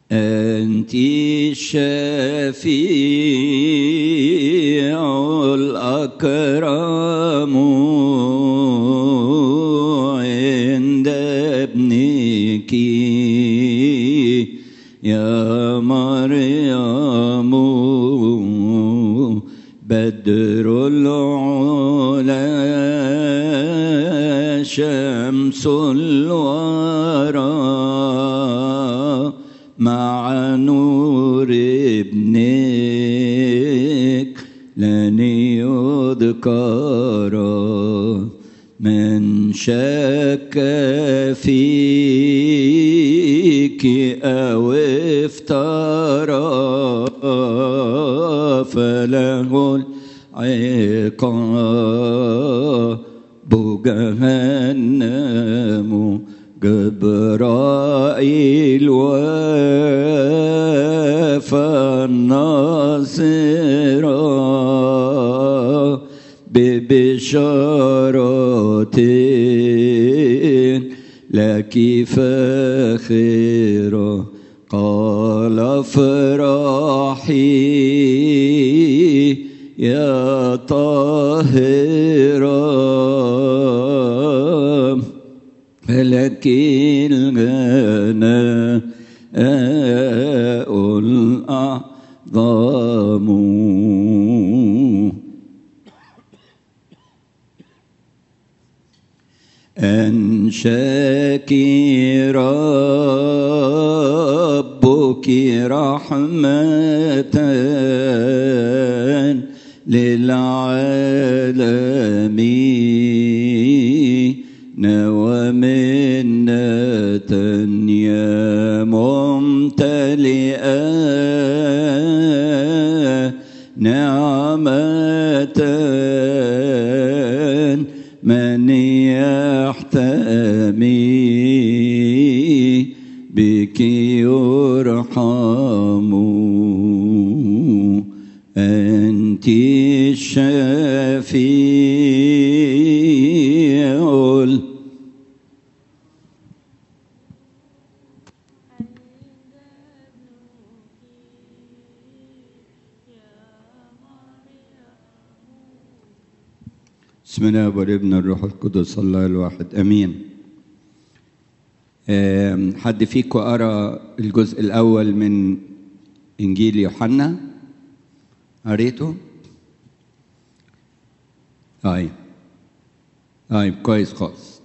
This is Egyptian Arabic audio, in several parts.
أنت الشفيع الأكرم عند ابنك يا مريم بدر العلا شمس الورى مع نور ابنك لن يذكر من شك فيك أو افترى فله العقاب جهنم جبرائيل وفى الناصرة ببشارة لك فاخرة قال افرحي يا طاهرة لك الغناء الأعظم أنشاك ربك رحمة للعالمين ومنة يا ممتلئا نعمة من يحتمي بك يرحم أنت الشفيع ال- بسم الله والابن الروح القدس الله الواحد امين آم، حد فيكم قرا الجزء الاول من انجيل يوحنا قريته طيب طيب كويس خالص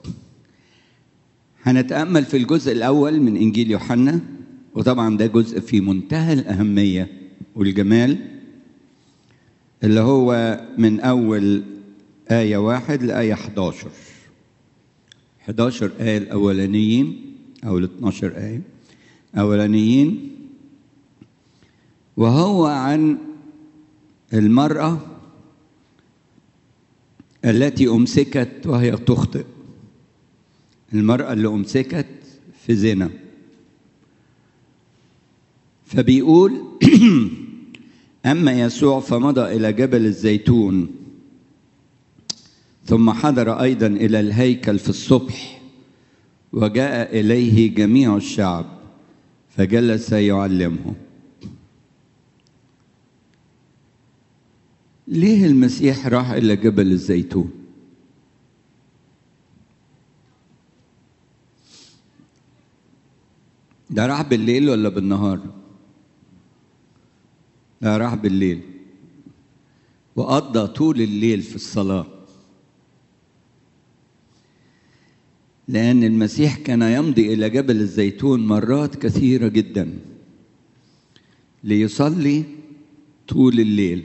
هنتامل في الجزء الاول من انجيل يوحنا وطبعا ده جزء في منتهى الاهميه والجمال اللي هو من أول آية واحد لآية 11 11 آية الأولانيين أو ال 12 آية أولانيين وهو عن المرأة التي أمسكت وهي تخطئ المرأة اللي أمسكت في زنا فبيقول أما يسوع فمضى إلى جبل الزيتون ثم حضر أيضا إلى الهيكل في الصبح وجاء إليه جميع الشعب فجلس يعلمهم ليه المسيح راح إلى جبل الزيتون ده راح بالليل ولا بالنهار لا راح بالليل وقضى طول الليل في الصلاة لأن المسيح كان يمضي إلى جبل الزيتون مرات كثيرة جدا ليصلي طول الليل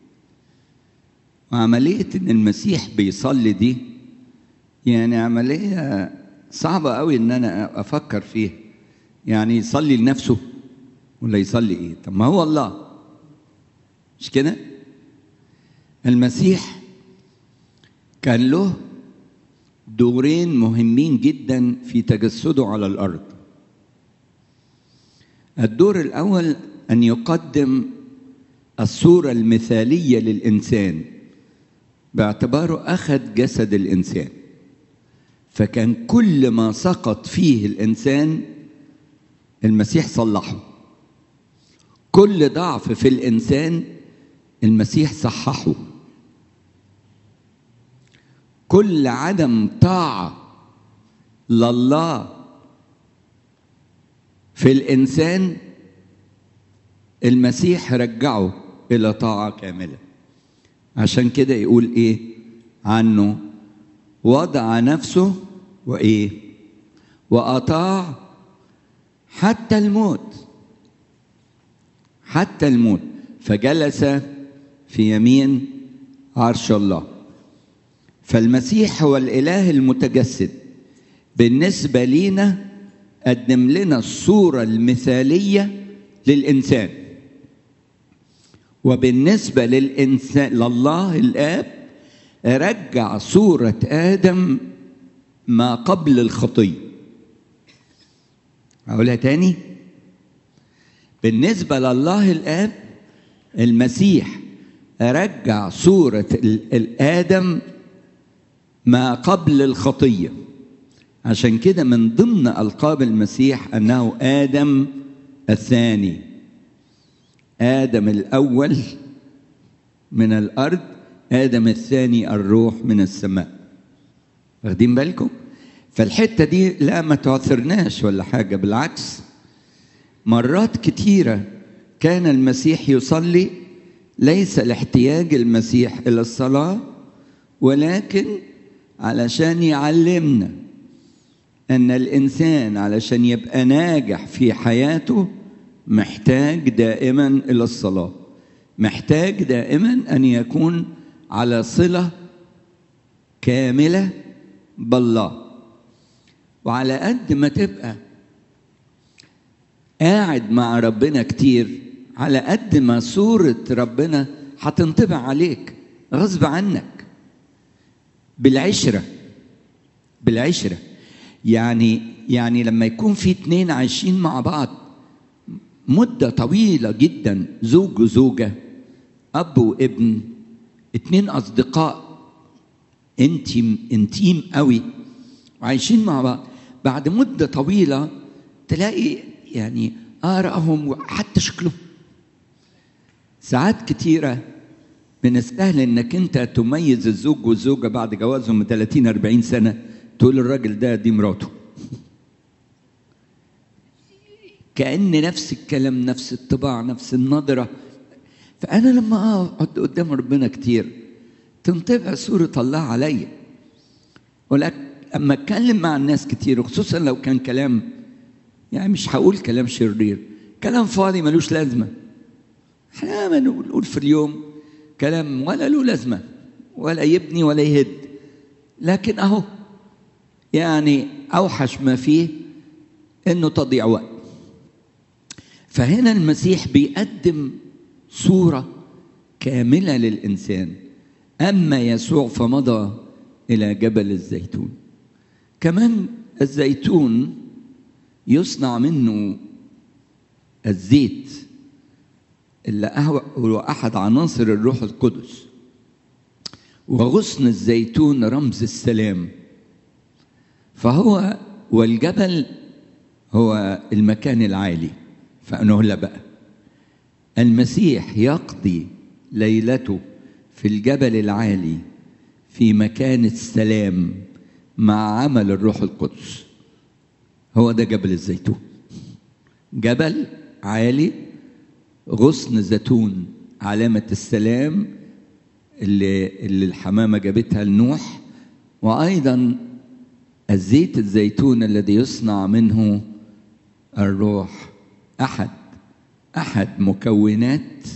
وعملية إن المسيح بيصلي دي يعني عملية صعبة قوي إن أنا أفكر فيها يعني يصلي لنفسه ولا يصلي إيه طب ما هو الله مش كده المسيح كان له دورين مهمين جدا في تجسده على الارض الدور الاول ان يقدم الصوره المثاليه للانسان باعتباره اخذ جسد الانسان فكان كل ما سقط فيه الانسان المسيح صلحه كل ضعف في الانسان المسيح صححه كل عدم طاعه لله في الانسان المسيح رجعه الى طاعه كامله عشان كده يقول ايه عنه وضع نفسه وايه واطاع حتى الموت حتى الموت فجلس في يمين عرش الله فالمسيح هو الاله المتجسد بالنسبه لينا قدم لنا الصوره المثاليه للانسان وبالنسبه للانسان لله الاب رجع صوره ادم ما قبل الخطيه اقولها تاني بالنسبه لله الاب المسيح رجع صوره الادم ما قبل الخطيه عشان كده من ضمن القاب المسيح انه ادم الثاني ادم الاول من الارض ادم الثاني الروح من السماء واخدين بالكم فالحته دي لا ما تعثرناش ولا حاجه بالعكس مرات كتيره كان المسيح يصلي ليس لاحتياج المسيح الى الصلاه ولكن علشان يعلمنا ان الانسان علشان يبقى ناجح في حياته محتاج دائما الى الصلاه محتاج دائما ان يكون على صله كامله بالله وعلى قد ما تبقى قاعد مع ربنا كتير على قد ما صورة ربنا هتنطبع عليك غصب عنك بالعشرة بالعشرة يعني يعني لما يكون في اتنين عايشين مع بعض مدة طويلة جدا زوج وزوجة أب وابن اتنين أصدقاء انتيم انتيم قوي وعايشين مع بعض بعد مدة طويلة تلاقي يعني آرائهم وحتى شكلهم ساعات كتيرة من السهل انك انت تميز الزوج والزوجة بعد جوازهم من 30 40 سنة تقول الراجل ده دي مراته كأن نفس الكلام نفس الطباع نفس النظرة فأنا لما أقعد قدام ربنا كتير تنطبع صورة الله عليا ولكن أما أتكلم مع الناس كتير وخصوصا لو كان كلام يعني مش هقول كلام شرير كلام فاضي ملوش لازمة احنا ما نقول في اليوم كلام ولا له لازمة ولا يبني ولا يهد لكن أهو يعني أوحش ما فيه إنه تضيع وقت فهنا المسيح بيقدم صورة كاملة للإنسان أما يسوع فمضى إلى جبل الزيتون كمان الزيتون يصنع منه الزيت اللي هو أحد عناصر الروح القدس وغصن الزيتون رمز السلام فهو والجبل هو المكان العالي فأنه لا بقى المسيح يقضي ليلته في الجبل العالي في مكان السلام مع عمل الروح القدس هو ده جبل الزيتون جبل عالي غصن زيتون علامة السلام اللي, اللي الحمامة جابتها لنوح وأيضا الزيت الزيتون الذي يصنع منه الروح أحد أحد مكونات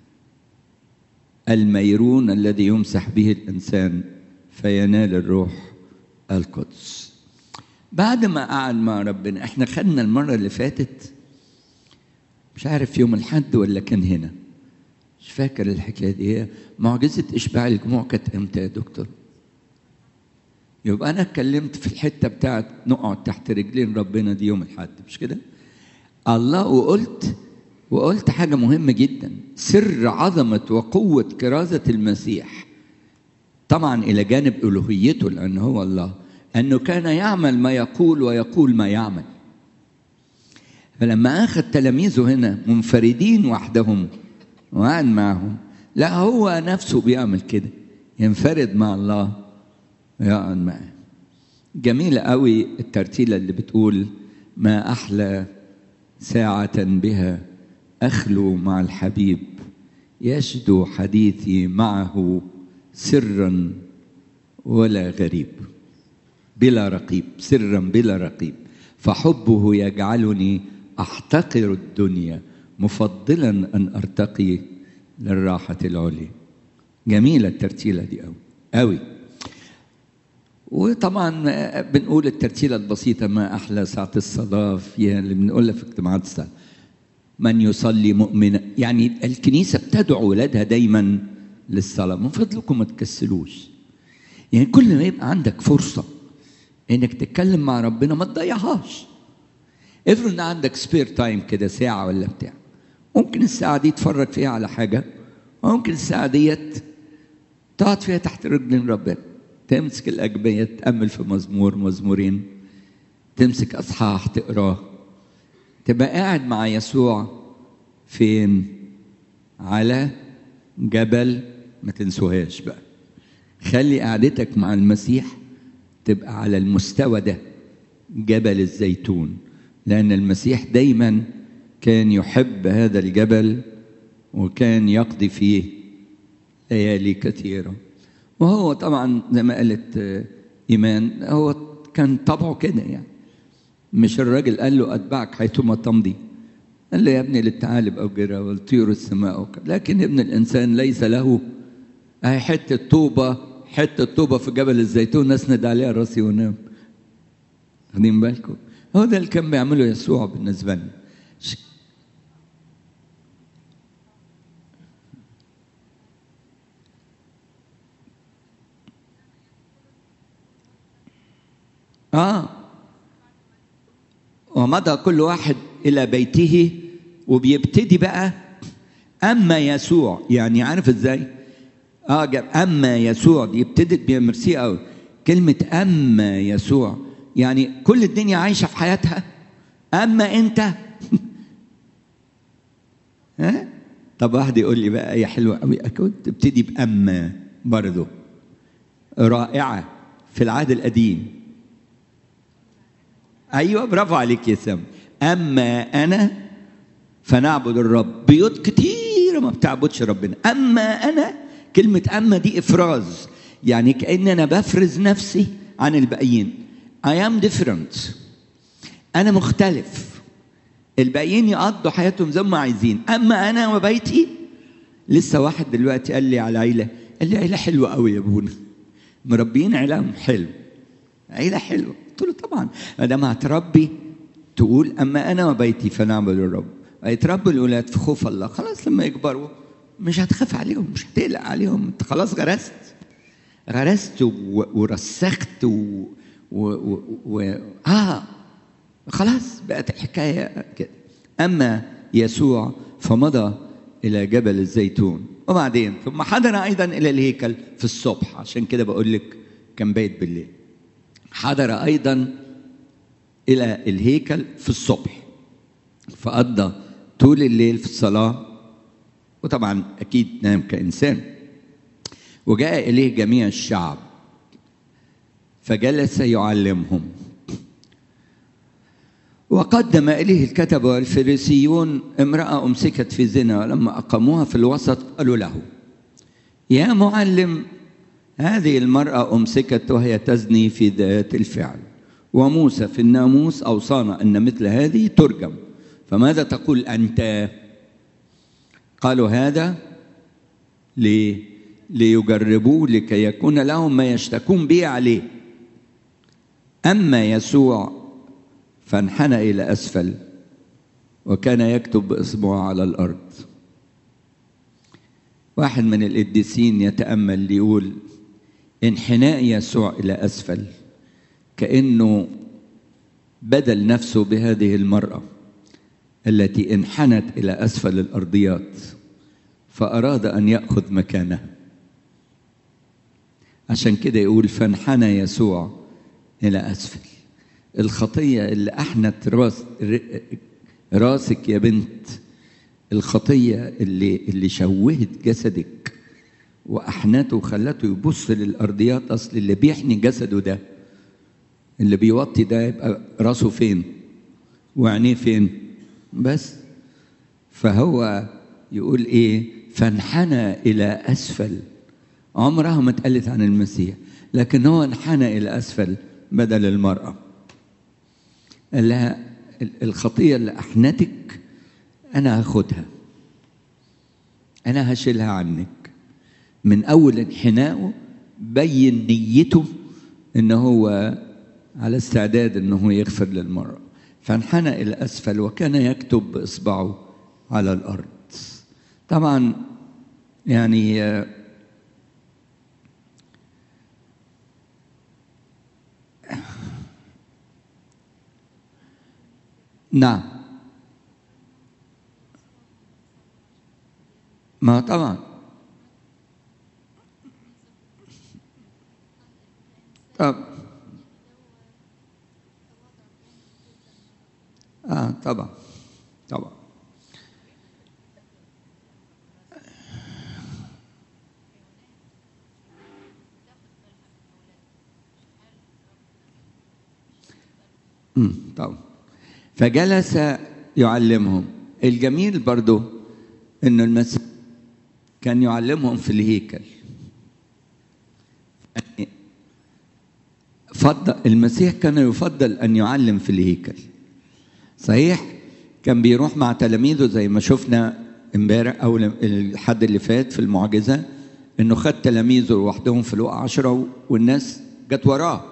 الميرون الذي يمسح به الإنسان فينال الروح القدس بعد ما قعد مع ربنا احنا خدنا المرة اللي فاتت مش عارف يوم الحد ولا كان هنا مش فاكر الحكاية دي هي معجزة إشباع الجموع كانت إمتى يا دكتور؟ يبقى أنا اتكلمت في الحتة بتاعت نقعد تحت رجلين ربنا دي يوم الحد مش كده؟ الله وقلت وقلت حاجة مهمة جدا سر عظمة وقوة كرازة المسيح طبعا إلى جانب ألوهيته لأنه هو الله أنه كان يعمل ما يقول ويقول ما يعمل فلما اخذ تلاميذه هنا منفردين وحدهم وقعد معهم لا هو نفسه بيعمل كده ينفرد مع الله ويقعد معاه جميلة قوي الترتيلة اللي بتقول ما أحلى ساعة بها أخلو مع الحبيب يشدو حديثي معه سرا ولا غريب بلا رقيب سرا بلا رقيب فحبه يجعلني احتقر الدنيا مفضلا ان ارتقي للراحه العليا جميله الترتيله دي قوي قوي وطبعا بنقول الترتيله البسيطه ما احلى ساعه الصلاه فيها اللي بنقولها في اجتماعات الصلاه من يصلي مؤمنا يعني الكنيسه بتدعو ولادها دايما للصلاه من فضلكم ما تكسلوش يعني كل ما يبقى عندك فرصه انك تتكلم مع ربنا ما تضيعهاش افرض ان عندك سبير تايم كده ساعه ولا بتاع ممكن الساعه دي تتفرج فيها على حاجه وممكن الساعه ديت تقعد فيها تحت رجل ربنا تمسك الاجبيه تامل في مزمور مزمورين تمسك اصحاح تقراه تبقى قاعد مع يسوع فين على جبل ما تنسوهاش بقى خلي قعدتك مع المسيح تبقى على المستوى ده جبل الزيتون لأن المسيح دايما كان يحب هذا الجبل وكان يقضي فيه ليالي كثيرة وهو طبعا زي ما قالت إيمان هو كان طبعه كده يعني مش الراجل قال له أتبعك حيثما تمضي قال له يا ابني للثعالب أوجرة والطيور السماء وكذا لكن ابن الإنسان ليس له أهي حتة طوبة حتة طوبة في جبل الزيتون أسند عليها راسي ونام واخدين بالكم هو ده اللي كان بيعمله يسوع بالنسبة لنا آه ومضى كل واحد إلى بيته وبيبتدي بقى أما يسوع يعني عارف إزاي؟ اه جاب اما يسوع دي ابتدت بميرسي قوي كلمه اما يسوع يعني كل الدنيا عايشه في حياتها اما انت ها طب واحد يقول لي بقى هي حلوه قوي كنت تبتدي باما برضه رائعه في العهد القديم ايوه برافو عليك يا سام اما انا فنعبد الرب بيوت كتيره ما بتعبدش ربنا اما انا كلمة أما دي إفراز يعني كأن أنا بفرز نفسي عن الباقيين I am different أنا مختلف الباقيين يقضوا حياتهم زي ما عايزين أما أنا وبيتي لسه واحد دلوقتي قال لي على عيلة قال لي عيلة حلوة قوي يا ابونا مربيين عيلهم حلو عيلة حلوة قلت له طبعا ما دام هتربي تقول أما أنا وبيتي فنعبد الرب هيتربوا الأولاد في خوف الله خلاص لما يكبروا مش هتخاف عليهم مش هتقلق عليهم انت خلاص غرست غرست و... ورسخت و... و... و... و... اه خلاص بقت الحكايه كده اما يسوع فمضى الى جبل الزيتون وبعدين ثم حضر ايضا الى الهيكل في الصبح عشان كده بقول لك كان بايت بالليل حضر ايضا الى الهيكل في الصبح فقضى طول الليل في الصلاه وطبعا اكيد نام كانسان وجاء اليه جميع الشعب فجلس يعلمهم وقدم اليه الكتبه والفريسيون امراه امسكت في زنا ولما اقاموها في الوسط قالوا له يا معلم هذه المراه امسكت وهي تزني في ذات الفعل وموسى في الناموس اوصانا ان مثل هذه ترجم فماذا تقول انت قالوا هذا ليه؟ ليجربوه لكي يكون لهم ما يشتكون به عليه أما يسوع فانحنى إلى أسفل وكان يكتب بإصبعه على الأرض واحد من القديسين يتأمل يقول انحناء يسوع إلى أسفل كأنه بدل نفسه بهذه المرأة التي انحنت الى اسفل الارضيات فاراد ان ياخذ مكانها عشان كده يقول فانحنى يسوع الى اسفل الخطيه اللي احنت راس راسك يا بنت الخطيه اللي اللي شوهت جسدك واحنته وخلته يبص للارضيات اصل اللي بيحني جسده ده اللي بيوطي ده يبقى راسه فين وعينيه فين بس فهو يقول ايه فانحنى الى اسفل عمرها ما اتقالت عن المسيح لكن هو انحنى الى اسفل بدل المراه قال لها الخطيه اللي احنتك انا هاخدها انا هشيلها عنك من اول انحنائه بين نيته ان هو على استعداد انه يغفر للمرأة فانحنى الى اسفل وكان يكتب باصبعه على الارض طبعا يعني نعم ما طبعا طب اه طبعا طبعا امم طبعا فجلس يعلمهم الجميل برضو انه المسيح كان يعلمهم في الهيكل يعني فضل المسيح كان يفضل ان يعلم في الهيكل صحيح كان بيروح مع تلاميذه زي ما شفنا امبارح او الحد اللي فات في المعجزه انه خد تلاميذه لوحدهم في الوقت عشرة والناس جت وراه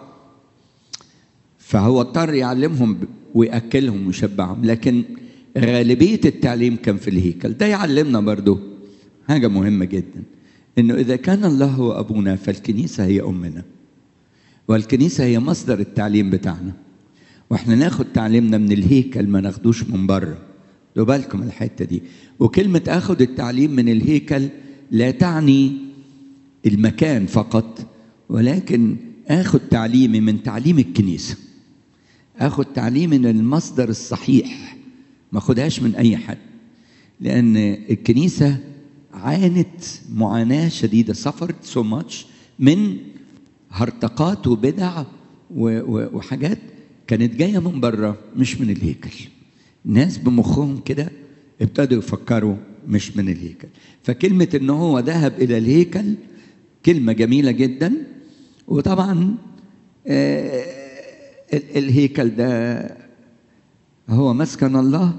فهو اضطر يعلمهم ويأكلهم ويشبعهم لكن غالبية التعليم كان في الهيكل ده يعلمنا برضو حاجة مهمة جدا انه اذا كان الله هو ابونا فالكنيسة هي امنا والكنيسة هي مصدر التعليم بتاعنا واحنا ناخد تعليمنا من الهيكل ما ناخدوش من بره لو بالكم الحتة دي وكلمة اخد التعليم من الهيكل لا تعني المكان فقط ولكن اخد تعليمي من تعليم الكنيسة اخد تعليمي من المصدر الصحيح ما اخدهاش من اي حد لان الكنيسة عانت معاناة شديدة سفرت سو ماتش من هرطقات وبدع وحاجات كانت جايه من بره مش من الهيكل ناس بمخهم كده ابتدوا يفكروا مش من الهيكل فكلمة ان هو ذهب الى الهيكل كلمة جميلة جدا وطبعا آه الهيكل ده هو مسكن الله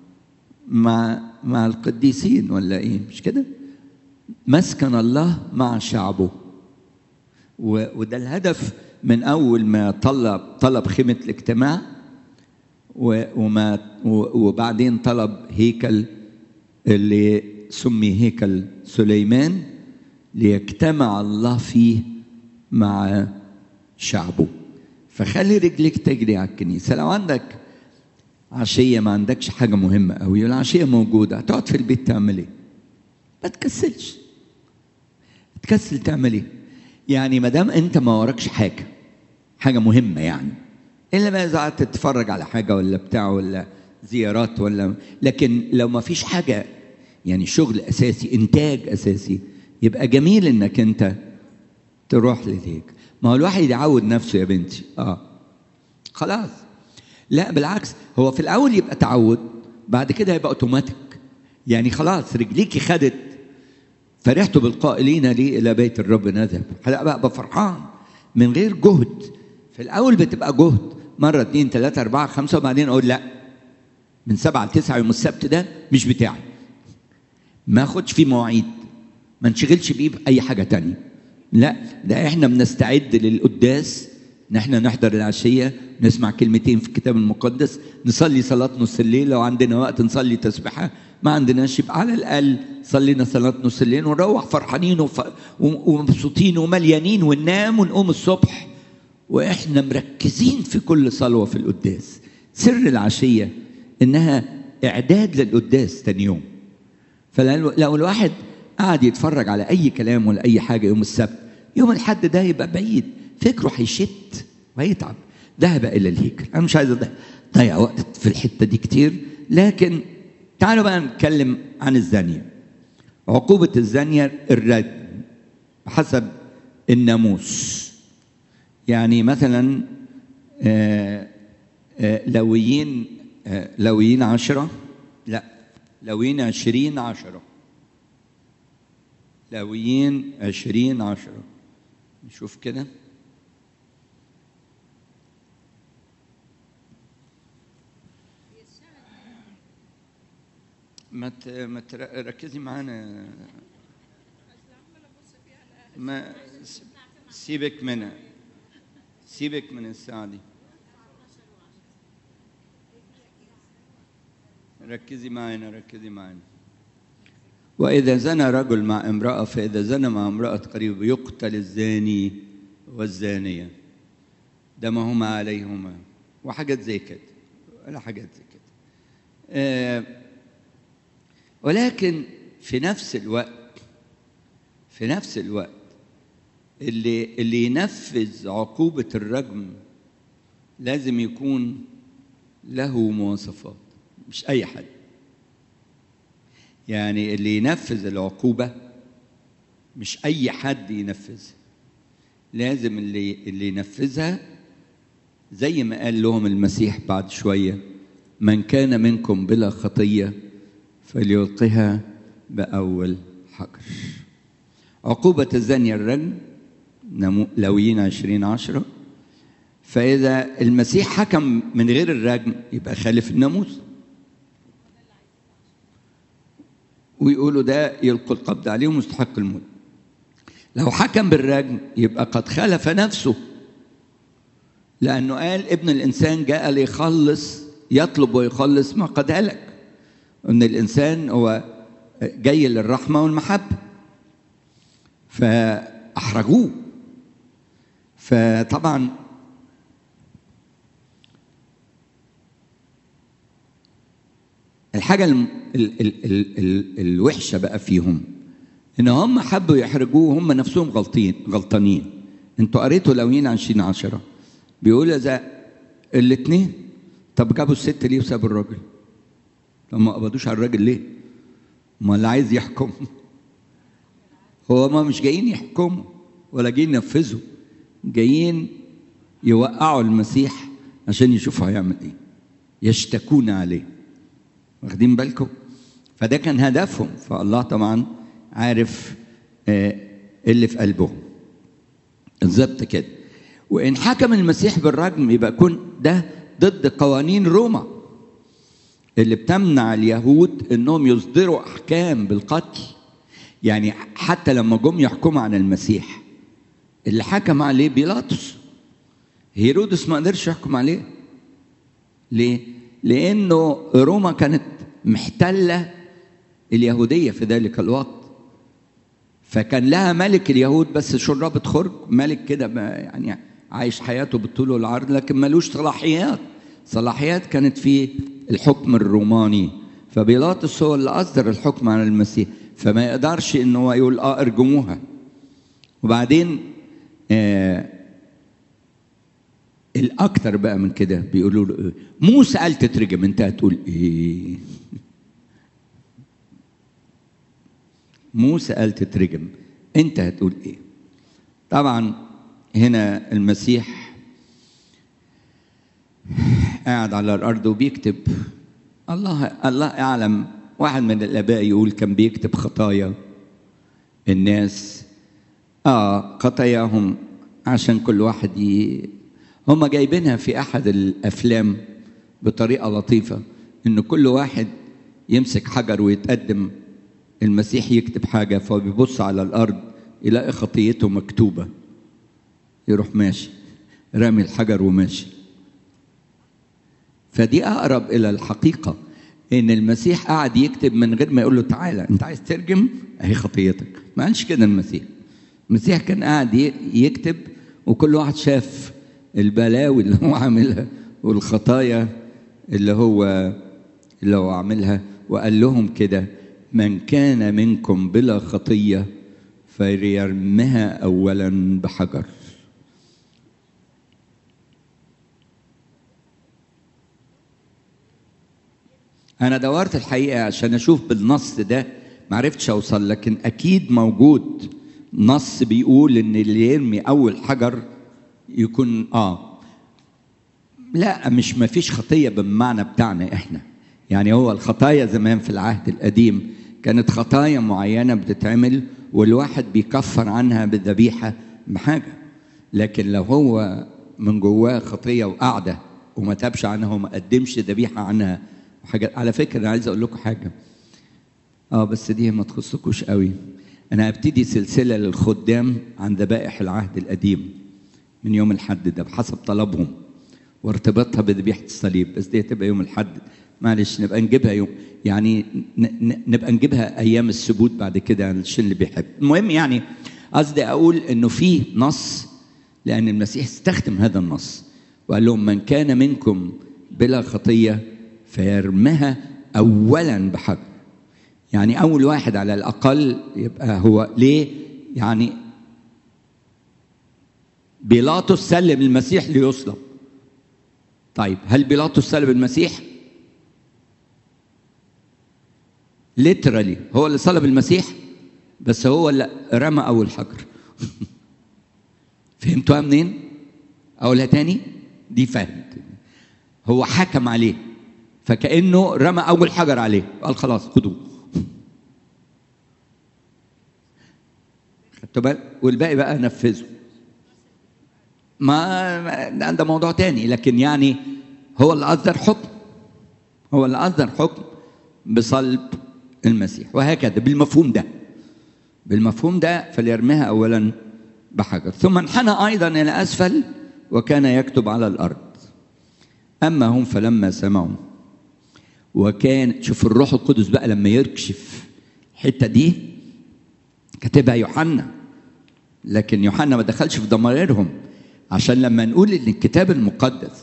مع مع القديسين ولا ايه مش كده مسكن الله مع شعبه وده الهدف من اول ما طلب طلب خيمه الاجتماع وما وبعدين طلب هيكل اللي سمي هيكل سليمان ليجتمع الله فيه مع شعبه فخلي رجلك تجري على الكنيسه لو عندك عشيه ما عندكش حاجه مهمه قوي العشيه موجوده هتقعد في البيت تعمل ايه ما تكسلش تكسل تعمل ايه يعني ما دام انت ما وراكش حاجه حاجه مهمه يعني الا ما اذا قعدت تتفرج على حاجه ولا بتاع ولا زيارات ولا لكن لو ما فيش حاجه يعني شغل اساسي انتاج اساسي يبقى جميل انك انت تروح للهيك ما هو الواحد يعود نفسه يا بنتي اه خلاص لا بالعكس هو في الاول يبقى تعود بعد كده يبقى اوتوماتيك يعني خلاص رجليكي خدت فرحت بالقائلين لي الى بيت الرب نذهب هلا بقى بفرحان من غير جهد في الاول بتبقى جهد مره اثنين ثلاثه اربعه خمسه وبعدين اقول لا من سبعه لتسعه يوم السبت ده مش بتاعي ما اخدش فيه مواعيد ما نشغلش بيه باي حاجه تانية لا ده احنا بنستعد للقداس ان احنا نحضر العشيه نسمع كلمتين في الكتاب المقدس نصلي صلاه نص الليل لو عندنا وقت نصلي تسبيحه ما عندناش يبقى على الاقل صلينا صلاه نص الليل ونروح فرحانين وف... ومبسوطين ومليانين وننام ونقوم الصبح واحنا مركزين في كل صلوه في القداس سر العشيه انها اعداد للقداس تاني يوم فلو الواحد قعد يتفرج على اي كلام ولا اي حاجه يوم السبت يوم الحد ده يبقى بعيد فكره هيشت وهيتعب ذهب الى الهيكل انا مش عايز اضيع وقت في الحته دي كتير لكن تعالوا بقى نتكلم عن الزانية عقوبة الزانية الرجم حسب الناموس يعني مثلا آه، آه، لويين آه، لويين عشرة لا لويين عشرين عشرة لويين عشرين عشرة نشوف كده ما ت- ما تر- ركزي معانا ما س- سيبك منها سيبك من الساعة دي ركزي معانا ركزي معانا وإذا زنى رجل مع امرأة فإذا زنى مع امرأة قريب يقتل الزاني والزانية دمهما عليهما وحاجات زي كده ولا حاجات زي كده آه ولكن في نفس الوقت في نفس الوقت اللي اللي ينفذ عقوبة الرجم لازم يكون له مواصفات مش أي حد يعني اللي ينفذ العقوبة مش أي حد ينفذها لازم اللي اللي ينفذها زي ما قال لهم المسيح بعد شوية من كان منكم بلا خطية فليلقها بأول حجر عقوبة الزانية الرجم نمو- لويين عشرين عشرة فإذا المسيح حكم من غير الرجم يبقى خالف الناموس ويقولوا ده يلقوا القبض عليه ومستحق الموت لو حكم بالرجم يبقى قد خالف نفسه لأنه قال ابن الإنسان جاء ليخلص يطلب ويخلص ما قد هلك أن الإنسان هو جاي للرحمة والمحبة فأحرجوه فطبعا الحاجة الم- ال ال ال ال الوحشة بقى فيهم إن هم حبوا يحرجوه هم نفسهم غلطين غلطانين انتوا قريتوا لوين عشرين عشرة بيقول إذا الاتنين طب جابوا الست ليه وسابوا الراجل طب ما قبضوش على الراجل ليه ما اللي عايز يحكم هو ما مش جايين يحكموا ولا جايين ينفذوا جايين يوقعوا المسيح عشان يشوفوا هيعمل ايه يشتكون عليه واخدين بالكم فده كان هدفهم فالله طبعا عارف آه، اللي في قلبهم بالظبط كده وان حكم المسيح بالرجم يبقى يكون ده ضد قوانين روما اللي بتمنع اليهود انهم يصدروا احكام بالقتل يعني حتى لما جم يحكموا عن المسيح اللي حكم عليه بيلاطس هيرودس ما قدرش يحكم عليه ليه؟ لأنه روما كانت محتلة اليهودية في ذلك الوقت فكان لها ملك اليهود بس شرابة خرج ملك كده ما- يعني عايش حياته بالطول والعرض لكن ملوش صلاحيات صلاحيات كانت في الحكم الروماني فبيلاطس هو اللي أصدر الحكم على المسيح فما يقدرش إن هو يقول اه ارجموها وبعدين آه الاكتر بقى من كده بيقولوا له إيه؟ موسى قال تترجم انت هتقول ايه موسى قال تترجم انت هتقول ايه طبعا هنا المسيح قاعد على الارض وبيكتب الله الله اعلم واحد من الاباء يقول كان بيكتب خطايا الناس اه خطاياهم عشان كل واحد ي... هم جايبينها في احد الافلام بطريقه لطيفه ان كل واحد يمسك حجر ويتقدم المسيح يكتب حاجه فبيبص على الارض يلاقي خطيته مكتوبه يروح ماشي رامي الحجر وماشي فدي اقرب الى الحقيقه ان المسيح قعد يكتب من غير ما يقول له تعالى انت عايز ترجم اهي خطيتك ما قالش كده المسيح المسيح كان قاعد ي- يكتب وكل واحد شاف البلاوي اللي هو عاملها والخطايا اللي هو اللي هو عاملها وقال لهم كده من كان منكم بلا خطيه فليرمها اولا بحجر انا دورت الحقيقه عشان اشوف بالنص ده ما عرفتش اوصل لكن اكيد موجود نص بيقول ان اللي يرمي اول حجر يكون اه لا مش ما فيش خطيه بالمعنى بتاعنا احنا يعني هو الخطايا زمان في العهد القديم كانت خطايا معينه بتتعمل والواحد بيكفر عنها بالذبيحه بحاجه لكن لو هو من جواه خطيه وقاعده وما تابش عنها وما قدمش ذبيحه عنها وحاجات على فكره انا عايز اقول لكم حاجه اه بس دي ما تخصكوش قوي انا هبتدي سلسله للخدام عن ذبائح العهد القديم من يوم الحد ده بحسب طلبهم وارتباطها بذبيحه الصليب بس دي هتبقى يوم الحد معلش نبقى نجيبها يوم يعني نبقى نجيبها ايام السبوت بعد كده عشان اللي بيحب المهم يعني قصدي اقول انه في نص لان المسيح استخدم هذا النص وقال لهم من كان منكم بلا خطيه فيرمها اولا بحجر يعني اول واحد على الاقل يبقى هو ليه يعني بيلاطس سلم المسيح ليصلب طيب هل بيلاطس سلب المسيح ليترالي هو اللي صلب المسيح بس هو اللي رمى اول حجر فهمتوها منين اقولها تاني دي فهمت هو حكم عليه فكانه رمى اول حجر عليه قال خلاص خدوه خدتوا بالك والباقي بقى نفذه ما ده موضوع تاني لكن يعني هو اللي اصدر حكم هو اللي اصدر حكم بصلب المسيح وهكذا بالمفهوم ده بالمفهوم ده فليرميها اولا بحجر ثم انحنى ايضا الى اسفل وكان يكتب على الارض اما هم فلما سمعوا وكان شوف الروح القدس بقى لما يكشف الحته دي كاتبها يوحنا لكن يوحنا ما دخلش في ضمائرهم عشان لما نقول ان الكتاب المقدس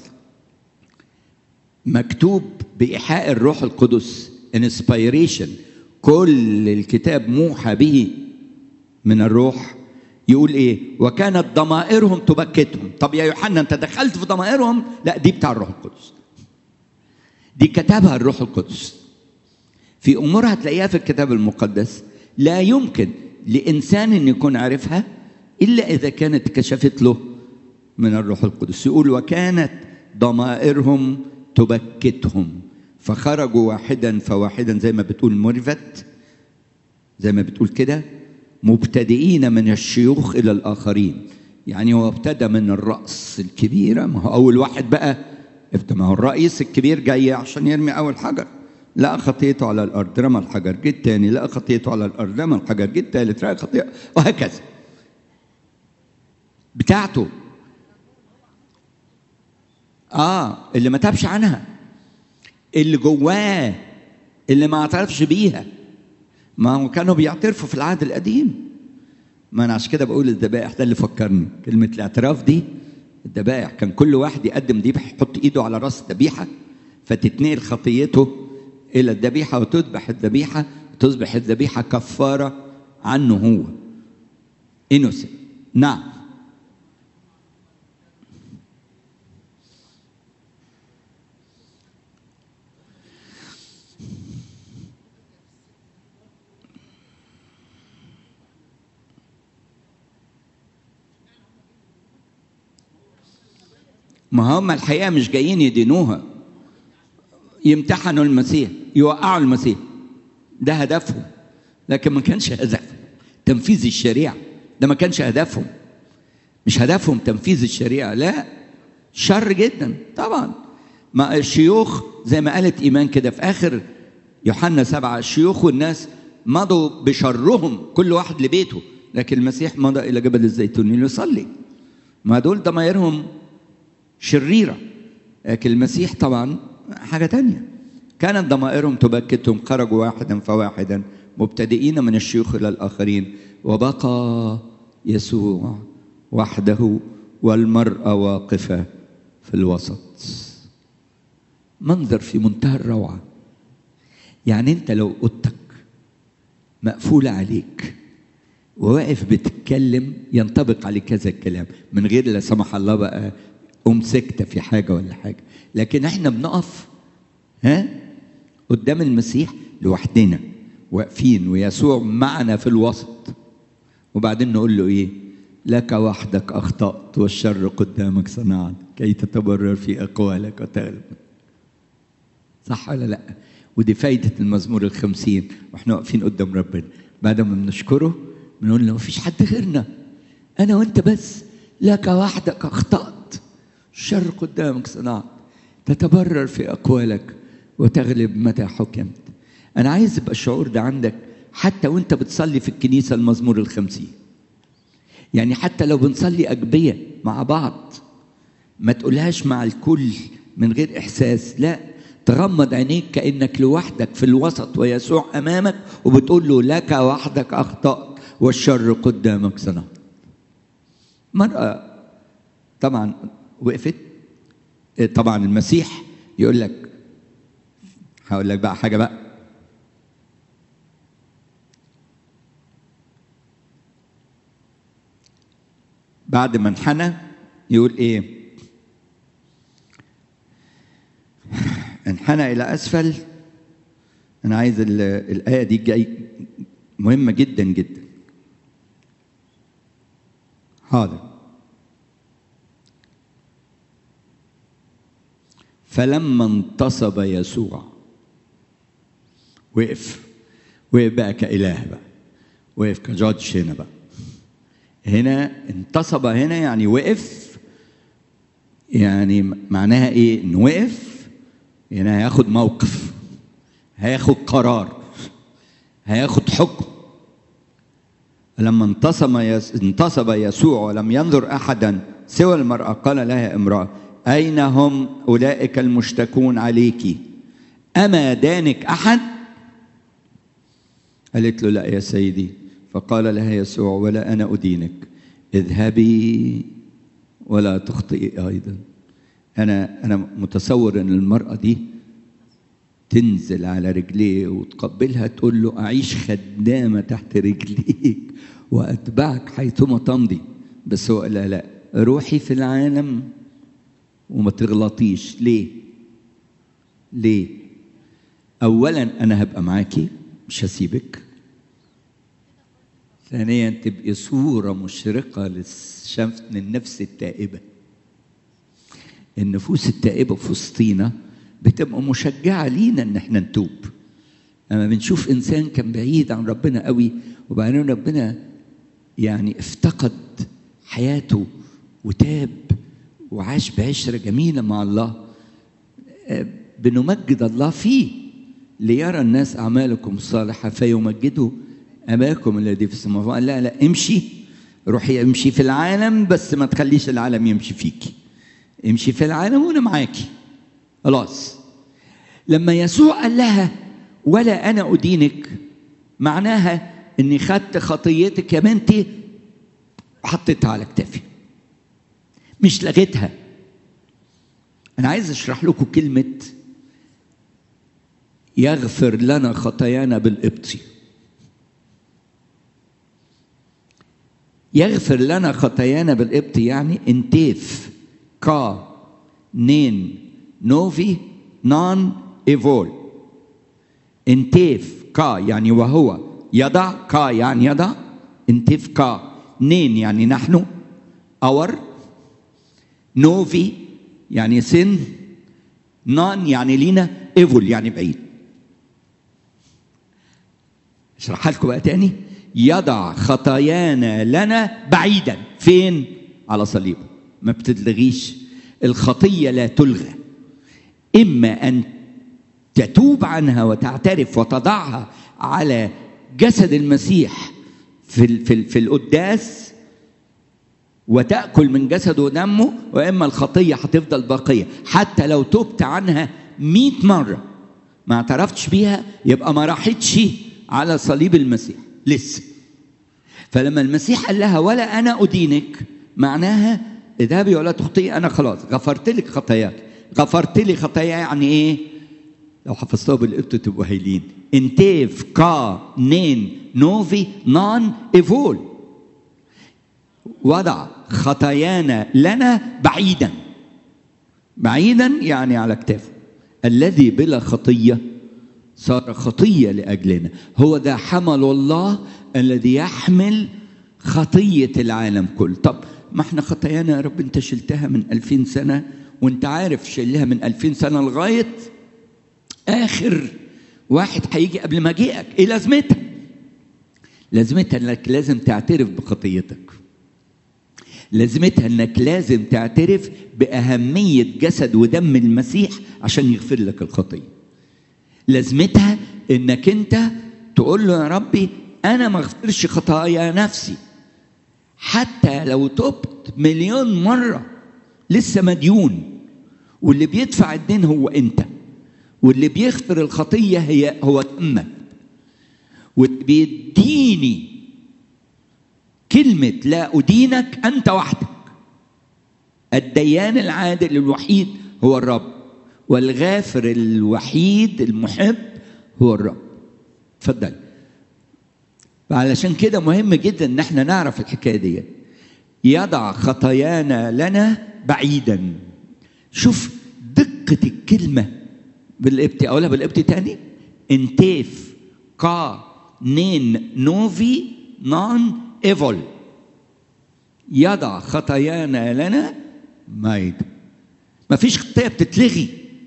مكتوب بايحاء الروح القدس انسبيريشن كل الكتاب موحى به من الروح يقول ايه وكانت ضمائرهم تبكتهم طب يا يوحنا انت دخلت في ضمائرهم لا دي بتاع الروح القدس دي كتبها الروح القدس في امور هتلاقيها في الكتاب المقدس لا يمكن لانسان ان يكون عارفها الا اذا كانت كشفت له من الروح القدس يقول وكانت ضمائرهم تبكتهم فخرجوا واحدا فواحدا زي ما بتقول مرفت زي ما بتقول كده مبتدئين من الشيوخ الى الاخرين يعني هو ابتدى من الراس الكبيره ما هو اول واحد بقى ما هو الرئيس الكبير جاي عشان يرمي اول حجر لقى خطيته على الارض رمى الحجر جه الثاني لقى خطيته على الارض رمى الحجر جه الثالث لقى خطيته وهكذا بتاعته اه اللي ما تابش عنها اللي جواه اللي ما اعترفش بيها ما هو كانوا بيعترفوا في العهد القديم ما انا عشان كده بقول الذبائح ده اللي فكرني كلمه الاعتراف دي الذبائح كان كل واحد يقدم ذبح يحط ايده على راس الذبيحه فتتنقل خطيته الى الذبيحه وتذبح الذبيحه تصبح الذبيحه كفاره عنه هو انوسنت نعم ما هم الحقيقه مش جايين يدينوها يمتحنوا المسيح يوقعوا المسيح ده هدفهم لكن ما كانش هدفهم تنفيذ الشريعه ده ما كانش هدفهم مش هدفهم تنفيذ الشريعه لا شر جدا طبعا ما الشيوخ زي ما قالت ايمان كده في اخر يوحنا سبعه الشيوخ والناس مضوا بشرهم كل واحد لبيته لكن المسيح مضى الى جبل الزيتون ليصلي ما دول ضمايرهم شريرة لكن المسيح طبعا حاجة تانية كانت ضمائرهم تبكتهم خرجوا واحدا فواحدا مبتدئين من الشيوخ إلى الآخرين وبقى يسوع وحده والمرأة واقفة في الوسط منظر في منتهى الروعة يعني أنت لو أوضتك مقفولة عليك وواقف بتتكلم ينطبق عليك كذا الكلام من غير لا سمح الله بقى قوم سكتة في حاجة ولا حاجة لكن احنا بنقف ها قدام المسيح لوحدنا واقفين ويسوع معنا في الوسط وبعدين نقول له ايه لك وحدك اخطات والشر قدامك صنعت كي تتبرر في اقوالك وتغلب صح ولا لا ودي فايدة المزمور الخمسين واحنا واقفين قدام ربنا بعد ما بنشكره بنقول له مفيش حد غيرنا انا وانت بس لك وحدك اخطأت الشر قدامك صنعت تتبرر في اقوالك وتغلب متى حكمت انا عايز يبقى الشعور ده عندك حتى وانت بتصلي في الكنيسة المزمور الخمسين يعني حتى لو بنصلي أجبية مع بعض ما تقولهاش مع الكل من غير إحساس لا تغمض عينيك كأنك لوحدك في الوسط ويسوع أمامك وبتقول له لك وحدك أخطأت والشر قدامك صنع مرأة طبعا وقفت طبعا المسيح يقول لك هقول لك بقى حاجة بقى بعد ما انحنى يقول ايه انحنى الى اسفل انا عايز الايه دي جاي مهمه جدا جدا حاضر فلما انتصب يسوع وقف وقف بقى كإله بقى وقف كجادج هنا بقى هنا انتصب هنا يعني وقف يعني معناها ايه انه وقف يعني هياخد موقف هياخد قرار هياخد حكم لما انتصب يس... انتصب يسوع ولم ينظر احدا سوى المراه قال لها امراه اين هم اولئك المشتكون عليك اما دانك احد قالت له لا يا سيدي فقال لها يسوع ولا انا ادينك اذهبي ولا تخطئي ايضا انا انا متصور ان المراه دي تنزل على رجليه وتقبلها تقول له اعيش خدامه تحت رجليك واتبعك حيثما تمضي بس هو قال لا روحي في العالم وما تغلطيش ليه ليه اولا انا هبقى معاكي مش هسيبك ثانيا تبقي صورة مشرقة للشمس للنفس التائبة النفوس التائبة في وسطينا بتبقى مشجعة لينا ان احنا نتوب اما بنشوف انسان كان بعيد عن ربنا قوي وبعدين ربنا يعني افتقد حياته وتاب وعاش بعشرة جميلة مع الله بنمجد الله فيه ليرى الناس أعمالكم الصالحة فيمجدوا أباكم الذي في السماء لا لا امشي روحي امشي في العالم بس ما تخليش العالم يمشي فيكي امشي في العالم وانا معاكي خلاص لما يسوع قال لها ولا انا ادينك معناها اني خدت خطيتك يا بنتي وحطيتها على كتافي مش لغيتها انا عايز اشرح لكم كلمه يغفر لنا خطايانا بالقبطي يغفر لنا خطايانا بالقبط يعني انتيف كا نين نوفي نان ايفول انتيف كا يعني وهو يضع كا يعني يضع انتيف كا نين يعني نحن اور نوفي يعني سن نان يعني لينا ايفول يعني بعيد اشرحها لكم بقى تاني يضع خطايانا لنا بعيدا فين على صليبه ما بتتلغيش الخطيه لا تلغى اما ان تتوب عنها وتعترف وتضعها على جسد المسيح في ال في, ال في القداس وتاكل من جسده ودمه واما الخطيه هتفضل باقيه حتى لو تبت عنها مئة مره ما اعترفتش بيها يبقى ما راحتش على صليب المسيح لسه فلما المسيح قال لها ولا انا ادينك معناها اذهبي ولا تخطئي انا خلاص غفرت لك خطاياك غفرت لي خطايا يعني ايه لو حفظتوها بالقبط تبقوا هايلين انتيف كا نين نوفي نان ايفول وضع خطايانا لنا بعيدا بعيدا يعني على كتافه الذي بلا خطيه صار خطيه لاجلنا هو ده حمل الله الذي يحمل خطيه العالم كله طب ما احنا خطايانا يا رب انت شلتها من ألفين سنه وانت عارف شلها من ألفين سنه لغايه اخر واحد هيجي قبل ما جيئك ايه لازمتها لازمتها انك لازم تعترف بخطيتك لازمتها انك لازم تعترف باهميه جسد ودم المسيح عشان يغفر لك الخطيه لازمتها انك انت تقول له يا ربي انا ما اغفرش خطايا نفسي حتى لو تبت مليون مره لسه مديون واللي بيدفع الدين هو انت واللي بيغفر الخطيه هي هو دمك واللي بيديني كلمه لا ادينك انت وحدك الديان العادل الوحيد هو الرب والغافر الوحيد المحب هو الرب اتفضل فعلشان كده مهم جدا ان احنا نعرف الحكايه دي يضع خطايانا لنا بعيدا شوف دقه الكلمه بالابتي اقولها بالابتي تاني انتيف قا نين نوفي نون ايفول يضع خطايانا لنا بعيدا مفيش خطيه بتتلغي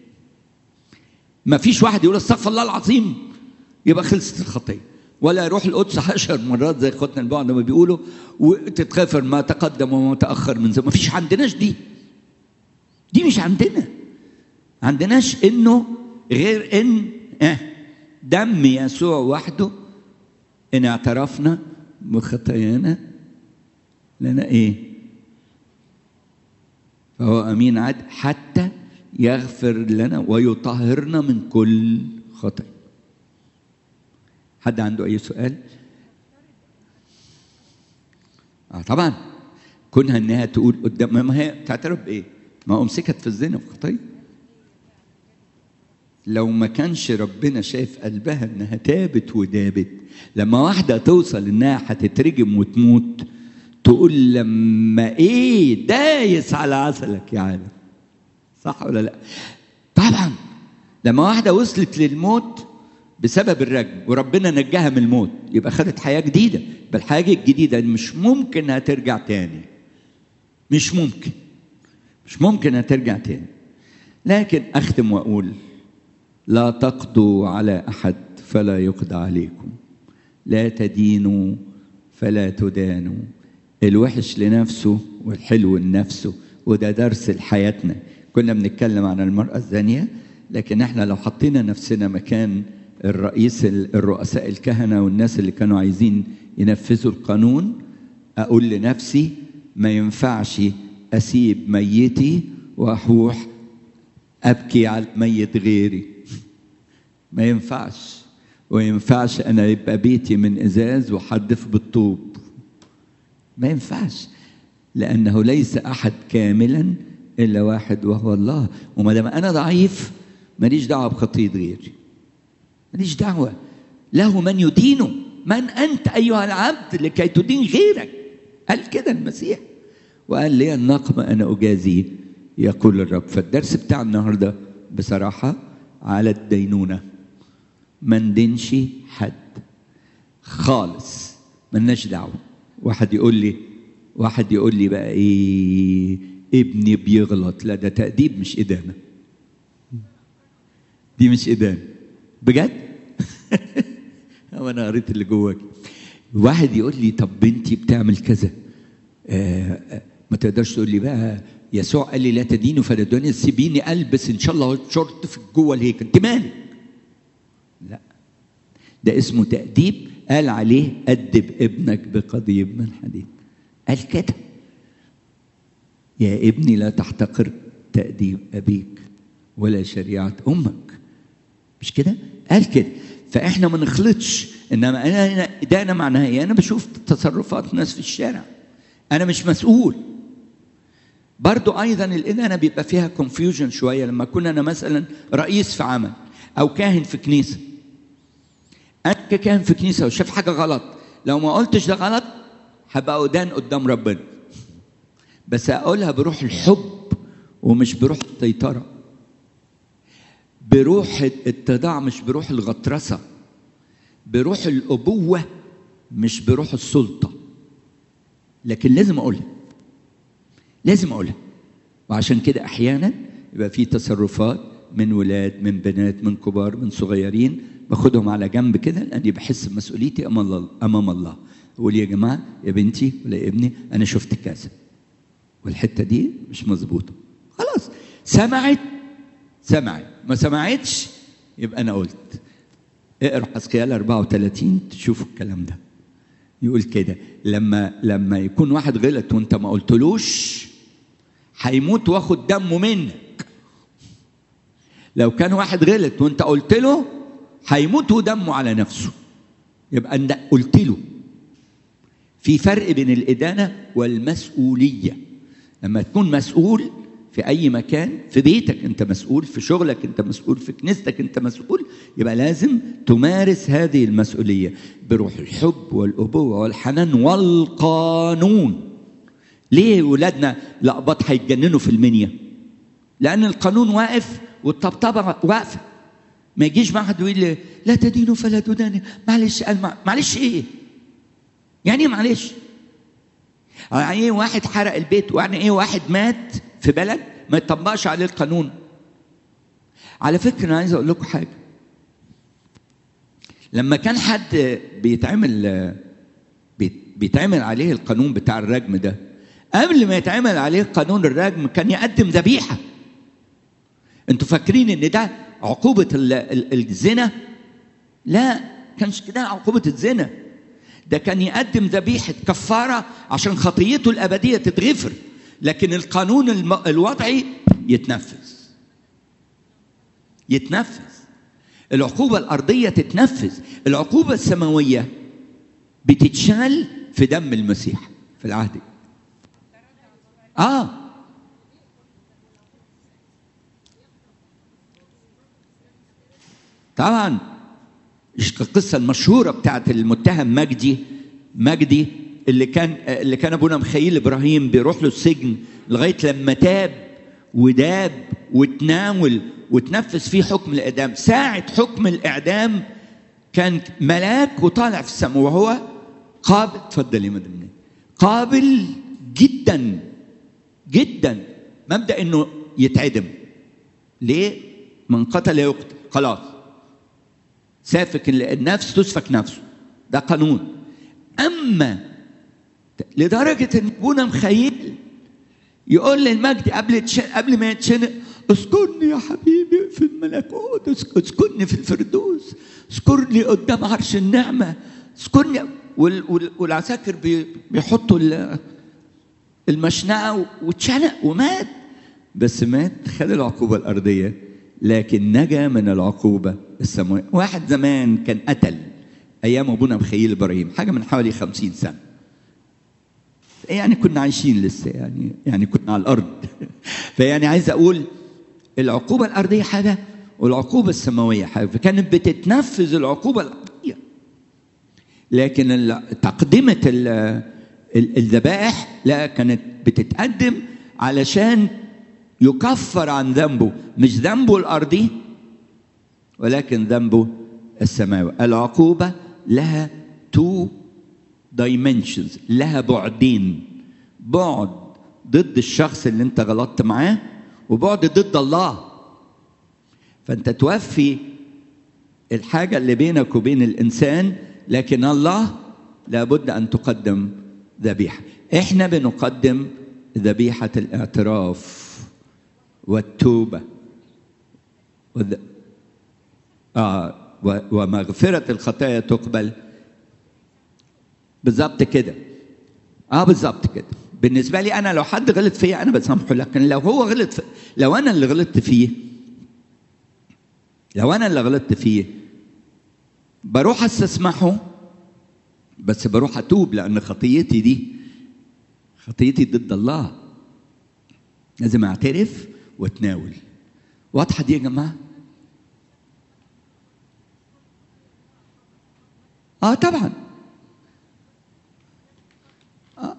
مفيش واحد يقول استغفر الله العظيم يبقى خلصت الخطيه ولا يروح القدس عشر مرات زي اخواتنا البعض ما بيقولوا وتتغفر ما تقدم وما تاخر من زمان مفيش عندناش دي دي مش عندنا عندناش انه غير ان اه دم يسوع وحده ان اعترفنا بخطايانا لنا ايه فهو امين عدل حتى يغفر لنا ويطهرنا من كل خطأ حد عنده اي سؤال اه طبعا كونها انها تقول قدام ما هي تعترف بايه ما امسكت في الزنا في خطيه لو ما كانش ربنا شايف قلبها انها تابت ودابت لما واحده توصل انها هتترجم وتموت تقول لما ايه دايس على عسلك يا عالم صح ولا لا طبعا لما واحده وصلت للموت بسبب الرجم وربنا نجاها من الموت يبقى خدت حياه جديده بالحاجه الجديده مش ممكن هترجع تاني مش ممكن مش ممكن هترجع تاني لكن اختم واقول لا تقضوا على احد فلا يقضى عليكم لا تدينوا فلا تدانوا الوحش لنفسه والحلو لنفسه وده درس لحياتنا كنا بنتكلم عن المرأة الزانية لكن احنا لو حطينا نفسنا مكان الرئيس الرؤساء الكهنة والناس اللي كانوا عايزين ينفذوا القانون أقول لنفسي ما ينفعش أسيب ميتي وأروح أبكي على ميت غيري ما ينفعش وينفعش أنا يبقى بيتي من إزاز وحدف بالطوب ما ينفعش لأنه ليس أحد كاملا إلا واحد وهو الله وما دام أنا ضعيف ماليش دعوة بخطية غيري ماليش دعوة له من يدينه من أنت أيها العبد لكي تدين غيرك قال كده المسيح وقال لي النقمة أنا أجازي يقول الرب فالدرس بتاع النهاردة بصراحة على الدينونة ما ندينش حد خالص ملناش دعوة واحد يقول لي واحد يقول لي بقى ايه ابني بيغلط لا ده تأديب مش إدانة دي مش إدانة بجد هو أنا قريت اللي جواك واحد يقول لي طب بنتي بتعمل كذا آه ما تقدرش تقول لي بقى يسوع قال لي لا تدينوا فلا تدينوا سيبيني البس ان شاء الله شورت في جوه الهيكل انت مالك لا ده اسمه تأديب قال عليه أدب ابنك بقضيب من حديد قال كده يا ابني لا تحتقر تأديب أبيك ولا شريعة أمك مش كده؟ قال كده فإحنا ما نخلطش إنما أنا ده أنا معناها إيه؟ أنا بشوف تصرفات ناس في الشارع أنا مش مسؤول برضو أيضا الإدانة بيبقى فيها كونفيوجن شوية لما أكون أنا مثلا رئيس في عمل أو كاهن في كنيسة أنا ككاهن في كنيسة وشاف حاجة غلط لو ما قلتش ده غلط هبقى أدان قدام ربنا بس اقولها بروح الحب ومش بروح السيطره بروح الاتضاع مش بروح الغطرسة بروح الأبوة مش بروح السلطة لكن لازم أقولها لازم أقولها وعشان كده أحيانا يبقى في تصرفات من ولاد من بنات من كبار من صغيرين باخدهم على جنب كده لاني بحس بمسؤوليتي امام الله امام الله اقول يا جماعه يا بنتي ولا يا ابني انا شفت كذا والحته دي مش مظبوطه خلاص سمعت سمعت ما سمعتش يبقى انا قلت اقرا حسقيال 34 تشوفوا الكلام ده يقول كده لما لما يكون واحد غلط وانت ما قلتلوش هيموت واخد دمه منك لو كان واحد غلط وانت قلت له هيموت ودمه على نفسه يبقى انت قلت له في فرق بين الإدانة والمسؤولية لما تكون مسؤول في أي مكان في بيتك أنت مسؤول في شغلك أنت مسؤول في كنيستك أنت مسؤول يبقى لازم تمارس هذه المسؤولية بروح الحب والأبوة والحنان والقانون ليه ولادنا لقباط هيتجننوا في المنيا لأن القانون واقف والطبطبة واقفة ما يجيش مع حد ويقول لي لا تدينوا فلا تدانوا معلش قال مع... معلش ايه؟ يعني ايه معلش؟ يعني ايه واحد حرق البيت ويعني ايه واحد مات في بلد ما يطبقش عليه القانون على فكره انا عايز اقول لكم حاجه لما كان حد بيتعمل بيتعمل عليه القانون بتاع الرجم ده قبل ما يتعمل عليه قانون الرجم كان يقدم ذبيحه انتوا فاكرين ان ده عقوبه الزنا لا كانش كده عقوبه الزنا ده كان يقدم ذبيحه كفاره عشان خطيته الابديه تتغفر لكن القانون الوضعي يتنفذ يتنفذ العقوبه الارضيه تتنفذ العقوبه السماويه بتتشال في دم المسيح في العهد اه طبعا القصة المشهورة بتاعت المتهم مجدي مجدي اللي كان اللي كان ابونا مخيل ابراهيم بيروح له السجن لغايه لما تاب وداب وتناول وتنفذ فيه حكم الاعدام ساعه حكم الاعدام كان ملاك وطالع في السماء وهو قابل اتفضل يا مدام قابل جدا جدا مبدا انه يتعدم ليه من قتل يقتل خلاص سافك النفس تسفك نفسه ده قانون اما لدرجه ان ابونا مخيل يقول للمجد قبل قبل ما يتشنق اذكرني يا حبيبي في الملكوت اذكرني في الفردوس اذكرني قدام عرش النعمه اذكرني والعساكر بيحطوا المشنقه واتشنق ومات بس مات خد العقوبه الارضيه لكن نجا من العقوبه السماويه واحد زمان كان قتل ايام ابونا مخيل ابراهيم حاجه من حوالي خمسين سنه يعني كنا عايشين لسه يعني يعني كنا على الارض فيعني عايز اقول العقوبه الارضيه حاجه والعقوبه السماويه حاجه فكانت بتتنفذ العقوبه الارضيه لكن تقدمه الذبائح لا كانت بتتقدم علشان يكفر عن ذنبه مش ذنبه الارضي ولكن ذنبه السماوي العقوبه لها تو دايمنشنز لها بعدين بعد ضد الشخص اللي انت غلطت معاه وبعد ضد الله فانت توفي الحاجه اللي بينك وبين الانسان لكن الله لابد ان تقدم ذبيحه احنا بنقدم ذبيحه الاعتراف والتوبه وذ... آه ومغفره الخطايا تقبل بالظبط كده اه بالظبط كده بالنسبه لي انا لو حد غلط فيا انا بسامحه لكن لو هو غلط في لو انا اللي غلطت فيه لو انا اللي غلطت فيه بروح استسمحه بس بروح اتوب لان خطيتي دي خطيتي ضد الله لازم اعترف واتناول واضحه دي يا جماعه اه طبعا آه.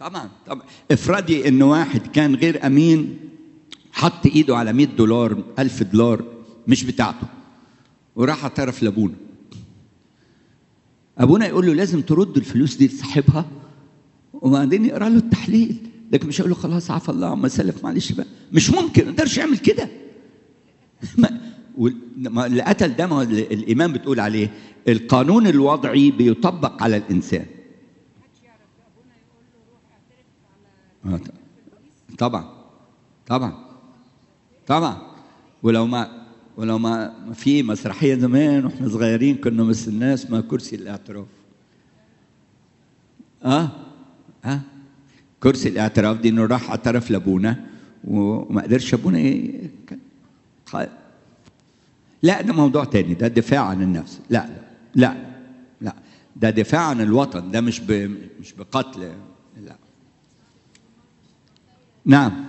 طبعا طبعا افرضي ان واحد كان غير امين حط ايده على 100 دولار 1000 دولار مش بتاعته وراح اعترف لابونا ابونا يقول له لازم ترد الفلوس دي لصاحبها وبعدين يقرا له التحليل لكن مش هيقول له خلاص عفى الله عما سلف معلش بقى مش ممكن ما يقدرش يعمل كده ما ما اللي قتل ده ما هو اللي الايمان بتقول عليه القانون الوضعي بيطبق على الانسان آه، طبعا طبعا طبعا ولو ما ولو ما ما في مسرحيه زمان واحنا صغيرين كنا مثل الناس ما كرسي الاعتراف اه اه كرسي الاعتراف دي انه راح اعترف لابونا وما قدرش ابونا ي- كان خ- لا ده موضوع تاني ده دفاع عن النفس لا لا لا لا ده دفاع عن الوطن ده مش ب... مش بقتل لا نعم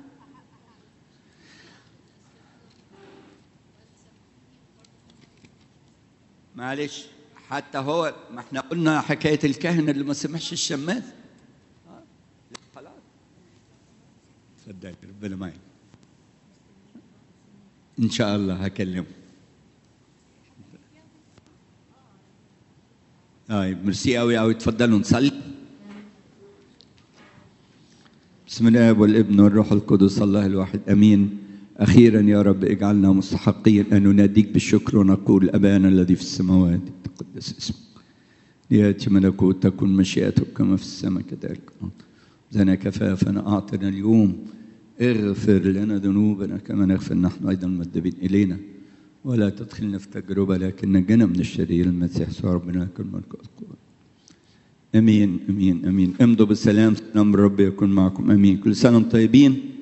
معلش حتى هو ما احنا قلنا حكايه الكاهن اللي ما سمحش الشماس آه، خلاص صدقني ربنا معي ان شاء الله هكلمه طيب ميرسي قوي قوي اتفضلوا نصلي بسم الله والابن والروح القدس الله الواحد امين اخيرا يا رب اجعلنا مستحقين ان نناديك بالشكر ونقول ابانا الذي في السماوات تقدس اسمك لياتي ملكوتك تكن مشيئتك كما في السماء كذلك زنا كفافنا اعطنا اليوم اغفر لنا ذنوبنا كما نغفر نحن ايضا المذنبين الينا ولا تدخلنا في تجربه لكن نجنا من الشرير المسيح يسوع ربنا كل ملك والقوه امين امين امين امضوا بالسلام سلام الرب يكون معكم امين كل سنه وانتم طيبين